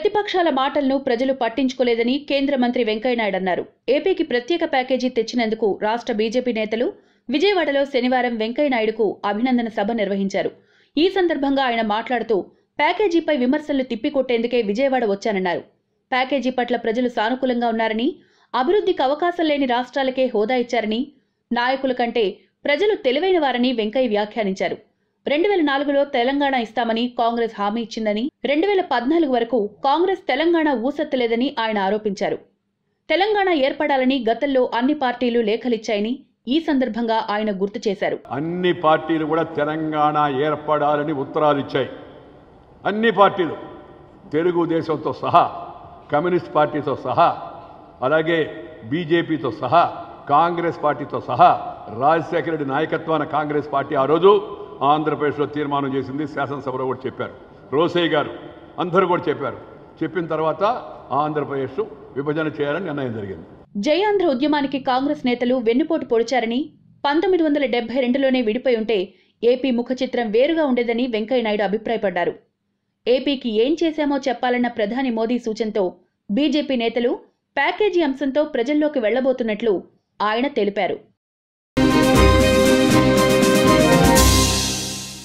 ప్రతిపక్షాల మాటలను ప్రజలు పట్టించుకోలేదని కేంద్ర మంత్రి వెంకయ్యనాయుడు అన్నారు ఏపీకి ప్రత్యేక ప్యాకేజీ తెచ్చినందుకు రాష్ట్ర బీజేపీ నేతలు విజయవాడలో శనివారం వెంకయ్యనాయుడుకు అభినందన సభ నిర్వహించారు ఈ సందర్భంగా ఆయన మాట్లాడుతూ ప్యాకేజీపై విమర్శలు తిప్పికొట్టేందుకే విజయవాడ వచ్చానన్నారు ప్యాకేజీ పట్ల ప్రజలు సానుకూలంగా ఉన్నారని అభివృద్ధికి అవకాశం లేని రాష్ట్రాలకే హోదా ఇచ్చారని నాయకుల కంటే ప్రజలు తెలివైన వారని వెంకయ్య వ్యాఖ్యానించారు రెండు వేల నాలుగులో తెలంగాణ ఇస్తామని కాంగ్రెస్ హామీ ఇచ్చిందని రెండు వేల పద్నాలుగు వరకు కాంగ్రెస్ తెలంగాణ ఊసెత్తలేదని ఆయన ఆరోపించారు తెలంగాణ ఏర్పడాలని గతంలో అన్ని పార్టీలు లేఖలిచ్చాయని ఈ సందర్భంగా ఆయన గుర్తు చేశారు అన్ని పార్టీలు కూడా తెలంగాణ ఏర్పడాలని ఉత్తరాలు ఇచ్చాయి అన్ని పార్టీలు తెలుగుదేశంతో సహా కమ్యూనిస్ట్ పార్టీతో సహా అలాగే బీజేపీతో సహా కాంగ్రెస్ పార్టీతో సహా రాజశేఖర రెడ్డి నాయకత్వాన కాంగ్రెస్ పార్టీ ఆ రోజు ఆంధ్రప్రదేశ్లో తీర్మానం చేసింది శాసనసభలో కూడా చెప్పారు రోసయ్య గారు అందరూ కూడా చెప్పారు చెప్పిన తర్వాత ఆంధ్రప్రదేశ్ విభజన చేయాలని నిర్ణయం జరిగింది జయాంధ్ర ఉద్యమానికి కాంగ్రెస్ నేతలు వెన్నుపోటు పొడిచారని పంతొమ్మిది వందల డెబ్బై రెండులోనే విడిపోయి ఉంటే ఏపీ ముఖ చిత్రం వేరుగా ఉండేదని వెంకయ్యనాయుడు అభిప్రాయపడ్డారు ఏపీకి ఏం చేశామో చెప్పాలన్న ప్రధాని మోదీ సూచనతో బీజేపీ నేతలు ప్యాకేజీ అంశంతో ప్రజల్లోకి వెళ్లబోతున్నట్లు ఆయన తెలిపారు